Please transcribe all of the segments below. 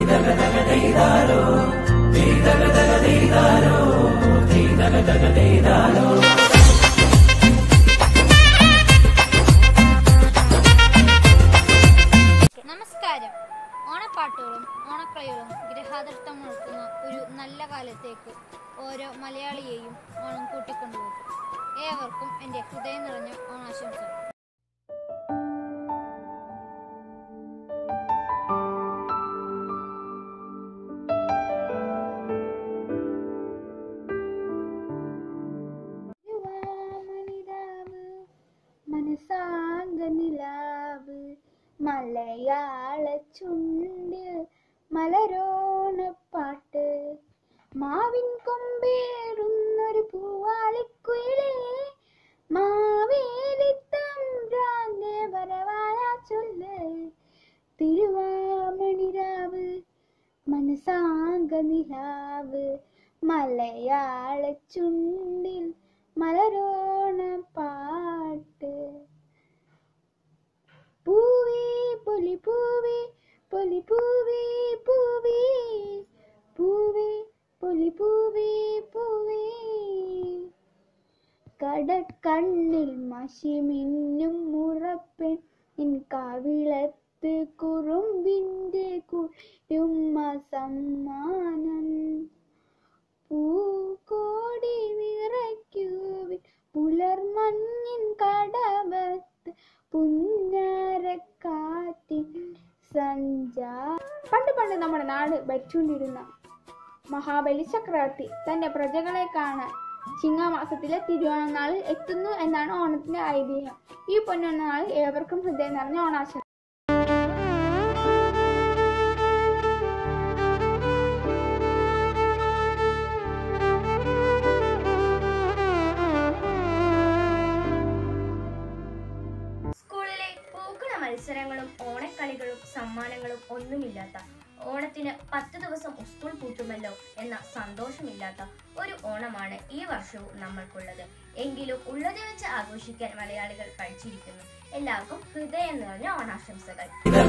നമസ്കാരം ഓണപ്പാട്ടുകളും ഓണക്കളികളും ഗ്രഹാദൃഷ്ടം മുഴക്കുന്ന ഒരു നല്ല കാലത്തേക്ക് ഓരോ മലയാളിയെയും ഓണം കൂട്ടിക്കൊണ്ടുപോകും ഏവർക്കും എൻ്റെ ഹൃദയം നിറഞ്ഞ ഓണാശംസകൾ മനസാങ്ക നിലാവ് മലയാള ചുണ്ടിൽ മലരോണപ്പാട്ട് മാവിൻ കൊമ്പേറുന്നൊരു പൂവാലിക്കുയിലേ മാവേലിത്തമ്പ്രാന്റെ വരവായ ചൊല്ല് തിരുവാമണിരാവ് മനസാങ്ക നിലാവ് മലയാള ചുണ്ടിൽ മലരോണ പാട്ട് പൂവേ പൊലി പൂവേ പൊലി പൂവേ പൂവേ പൂവേ പൊലി പൂവേ പൂവേ കടക്കണ്ണിൽ മഷി മിന്നും മുറപ്പെൺ നിൻ കവിളത്ത് കുറുമ്പിൻ്റെ കുരുമ്മ സമ്മാനം പൂക്കോടി നിറയ്ക്കുവിൻ പുലർമഞ്ഞിൻ കടവത്ത് പുന്നരക്കാറ്റിൻ സഞ്ചാ പണ്ട് പണ്ട് നമ്മുടെ നാട് ഭരിച്ചുകൊണ്ടിരുന്ന മഹാബലി ചക്രവർത്തി തന്റെ പ്രജകളെ കാണാൻ ചിങ്ങമാസത്തിലെ തിരുവോണ നാളിൽ എത്തുന്നു എന്നാണ് ഓണത്തിന്റെ ഐതിഹ്യം ഈ പൊന്നോണ നാളിൽ ഏവർക്കും ഹൃദയം നിറഞ്ഞ ഓണാശം സ്കൂളിലെ പൂക്കള മത്സരങ്ങളും ഓണക്കളികളും സമ്മാനങ്ങളും ഒന്നുമില്ലാത്ത ഓണത്തിന് പത്ത് ദിവസം സ്കൂൾ പൂട്ടുമല്ലോ എന്ന സന്തോഷമില്ലാത്ത ഒരു ഓണമാണ് ഈ വർഷവും നമ്മൾക്കുള്ളത് എങ്കിലും ഉള്ളത് വെച്ച് ആഘോഷിക്കാൻ മലയാളികൾ പഠിച്ചിരിക്കുന്നു എല്ലാവർക്കും ഹൃദയം നിറഞ്ഞ ഓണാശംസകൾ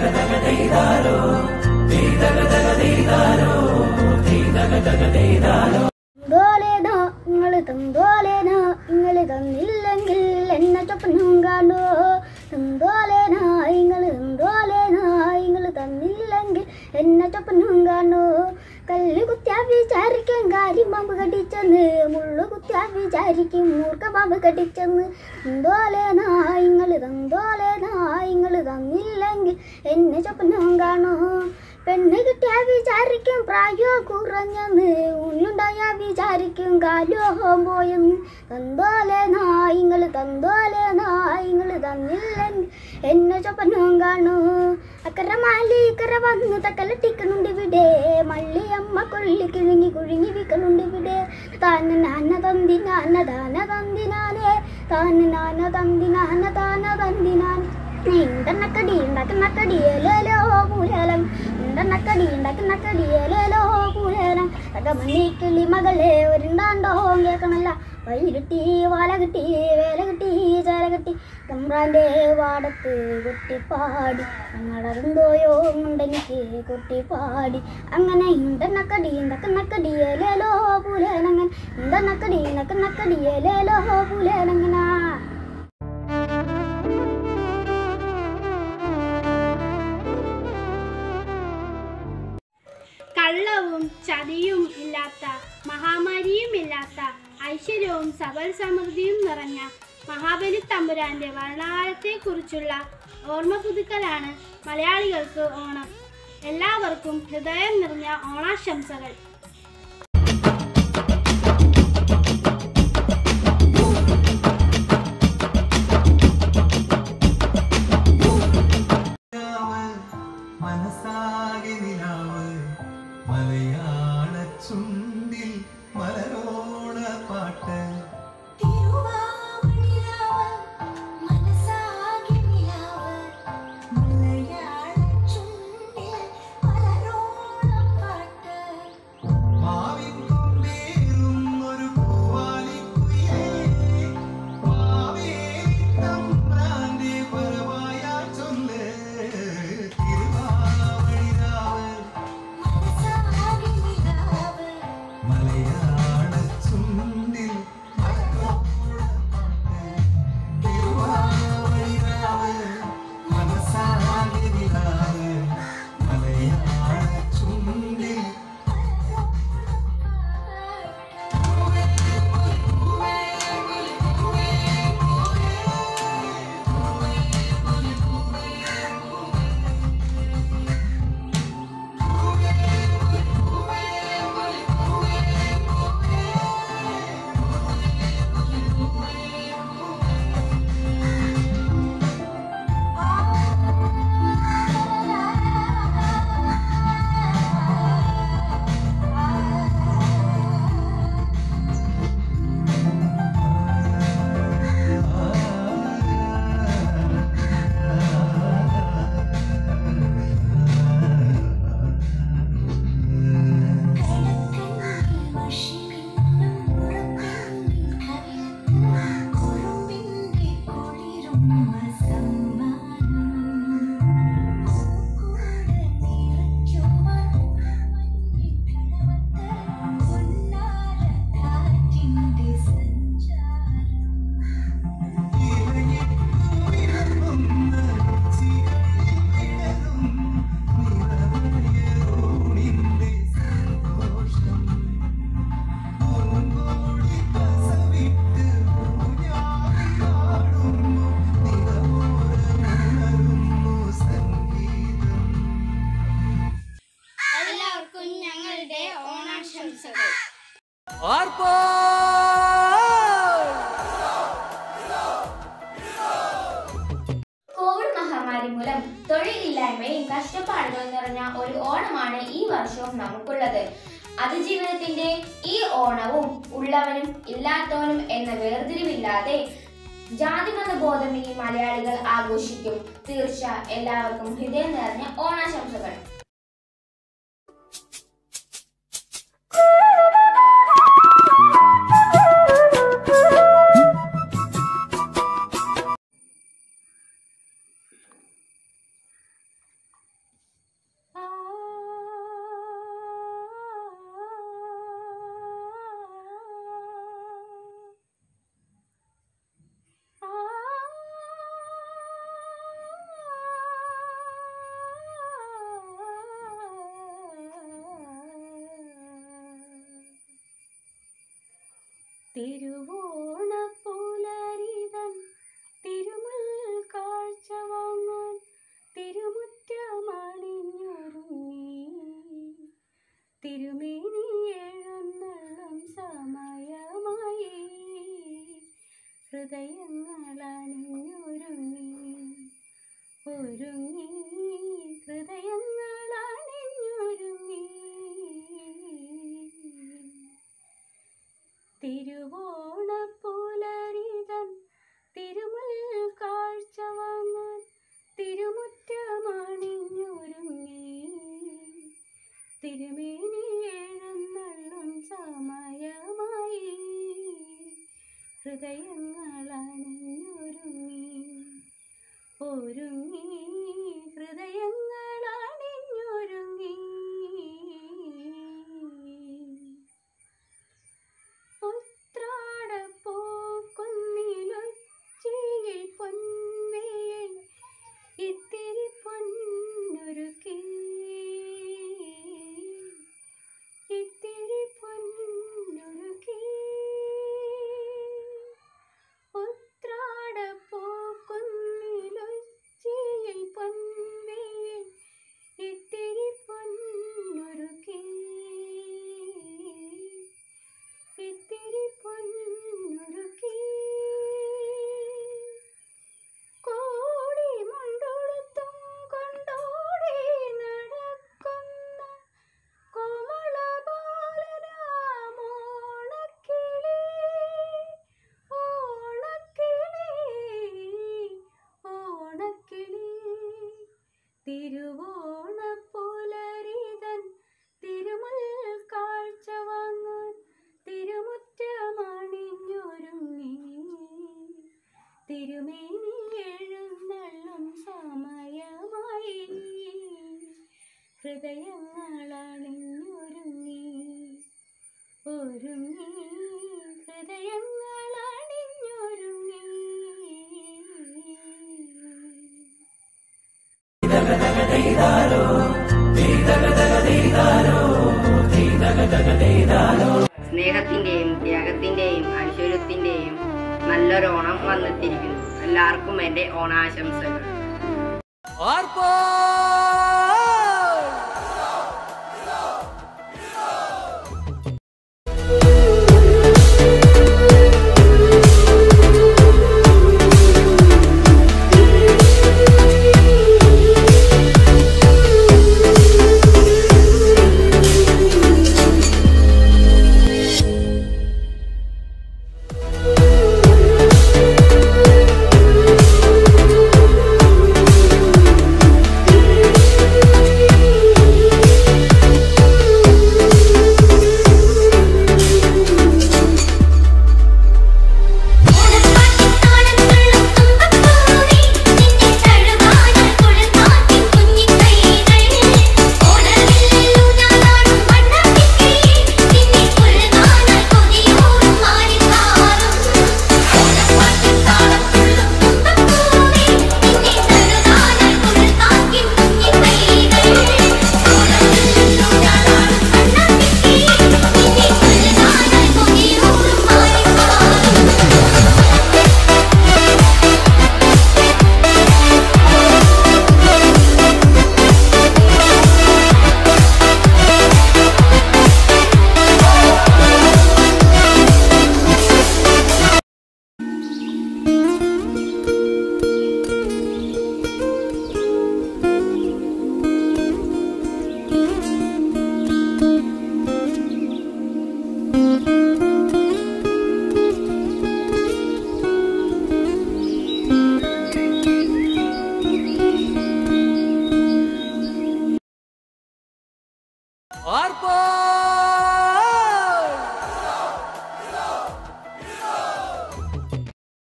തന്തോലേനോ ഇങ്ങള് തന്തോലേനോ ഇങ്ങള് തന്നില്ലെങ്കിൽ എന്നെ ചൊപ്പനും കാണോ തന്തോലേനോ ഇങ്ങള് തന്തോലേനോ ഇങ്ങള് തന്നില്ലെങ്കിൽ എന്നെ ചൊപ്പനും കാണോ കല്ല് കുത്തിയാ വിചാരിക്കും കാര്യം പാമ്പ് കടിച്ചെന്ന് മുള്ളു കുത്തിയാ വിചാരിക്കും മൂർക്ക പാമ്പ് കടിച്ചെന്ന് തന്തോലേനോ ഇങ്ങള് തന്തോലേനോ ഇങ്ങള് തന്നില്ലെങ്കിൽ എന്നെ ചൊപ്പനും കാണോ പെണ്ണ് കിട്ടിയാ വിചാരിക്കും പ്രായോ കുറഞ്ഞെന്ന് ഉള്ളുണ്ടായ വിചാരിക്കും കാലോഹം പോയെന്ന് തന്തോലെ നായിങ്ങള് തന്തോലെ നായിങ്ങള് തന്നില്ലെങ്കിൽ എന്നെ ചൊപ്പനും കാണൂ അക്കര മാലി ഇക്കര വന്ന് തക്കലട്ടിക്കണുണ്ട് ഇവിടെ മള്ളിയമ്മ കൊള്ളി കിഴുങ്ങി കുഴുങ്ങി വിക്കണുണ്ട് ഇവിടെ താന നാന തന്തി നാന താന തന്തി നാനേ താന നാന തന്തി നാന താന തന്തി നാന ഇണ്ടനക്കടി ഉണ്ടാക്കുന്നക്കടിയേലോ പൂലം ഇണ്ടനക്കടി ഉണ്ടാക്കുന്നക്കടിയേലോ പൂലം തകമണി കിളി മകളെ ഒരുണ്ടാണ്ടോ കേൾക്കണല്ല വൈകിട്ടി വാല കിട്ടി വേല കിട്ടി ചേല കിട്ടി തമ്പ്രാന്റെ വാടത്ത് കൊട്ടിപ്പാടി ഞങ്ങളറിന്തോയോ ഉണ്ടെനിക്ക് കൊട്ടിപ്പാടി അങ്ങനെ ഇണ്ടനക്കടി ഉണ്ടാക്കുന്നക്കടിയേലോ പൂലനങ്ങനെ ഇണ്ടനക്കടി ഉണ്ടാക്കുന്നക്കടിയേലോ പൂലനങ്ങനാ കള്ളവും ചതിയും ഇല്ലാത്ത മഹാമാരിയും ഇല്ലാത്ത ഐശ്വര്യവും സബൽ സമൃദ്ധിയും നിറഞ്ഞ മഹാബലി തമ്പുരാന്റെ ഭരണകാലത്തെക്കുറിച്ചുള്ള ഓർമ്മ പുതുക്കലാണ് മലയാളികൾക്ക് ഓണം എല്ലാവർക്കും ഹൃദയം നിറഞ്ഞ ഓണാശംസകൾ മനസ്സാകെ നിലാവ് മലയാള ചുണ്ടിൽ മലരോണ പാട്ട് മലയാള ചുണ്ടിൽ പലരോണം പാട്ട് ഓണാശംസകൾ കോവിഡ് മഹാമാരി മൂലം തൊഴിലില്ലായ്മയും കഷ്ടപ്പാടുകളും നിറഞ്ഞ ഒരു ഓണമാണ് ഈ വർഷവും നമുക്കുള്ളത് അതിജീവനത്തിന്റെ ഈ ഓണവും ഉള്ളവനും ഇല്ലാത്തവനും എന്ന വേർതിരിവില്ലാതെ ജാതിമത ബോധമിനി മലയാളികൾ ആഘോഷിക്കും തീർച്ച എല്ലാവർക്കും ഹൃദയം നിറഞ്ഞ ഓണാശംസകൾ തിരുവോണപ്പുലരിതൻ തിരുമുൽ കാഴ്ച വാങ്ങാൻ തിരുമുറ്റമണിഞ്ഞൊരുങ്ങി തിരുമേനി എഴുന്നള്ളും സമയമായി ഹൃദയങ്ങളണിഞ്ഞൊരുങ്ങി ഒരുങ്ങി ഹൃദയങ്ങളണിഞ്ഞൊരുങ്ങി തിരുവോണപ്പുലരിതൻ തിരുമുൽ കാഴ്ച വാങ്ങാൻ തിരുമുറ്റമണിഞ്ഞൊരുങ്ങി തിരുമേനി എഴുന്നള്ളും സമയമായി ഹൃദയങ്ങളണിഞ്ഞൊരുങ്ങി ഒരുങ്ങി ഹൃദയങ്ങളണിഞ്ഞൊരുങ്ങി ഉത്രാടപ്പൂക്കുന്നിലൊച്ചിയിൽ പൊൻവേൽ ഇത്തിരി പൊന്നൊരുക്കി ഇത്തിരി പൊന്നൊരുക്കി ഉത്രാടപ്പൂക്കുന്നിലൊച്ചിയിൽ പൊൻവേൽ ഇത്തിരി പൊന്നൊരുക്കി ഇത്തിരി പൊന്നൊരുക്കി കോടി മുണ്ടൊടുത്തും കൊണ്ടോടി നടക്കുന്ന കോമള ബാലനാമോണക്കിളി ഓണക്കിളി ഓണക്കിളി തിരുവോണപ്പുലരിതൻ തിരുമുൽ കാഴ്ച വാങ്ങാൻ തിരുമുറ്റമണിഞ്ഞൊരുങ്ങി തിരുമേനി എഴുന്നള്ളും സമയമായി ഹൃദയങ്ങളണിഞ്ഞൊരുങ്ങി ഒരുങ്ങി ഹൃദയങ്ങളണിഞ്ഞൊരുങ്ങി സ്നേഹത്തിന്റെയും ത്യാഗത്തിന്റെയും ഐശ്വര്യത്തിന്റെയും നല്ലൊരു ഓണം വന്നെത്തിയിരിക്കുന്നു എല്ലാവർക്കും എൻ്റെ ഓണാശംസകൾ ആർപ്പാ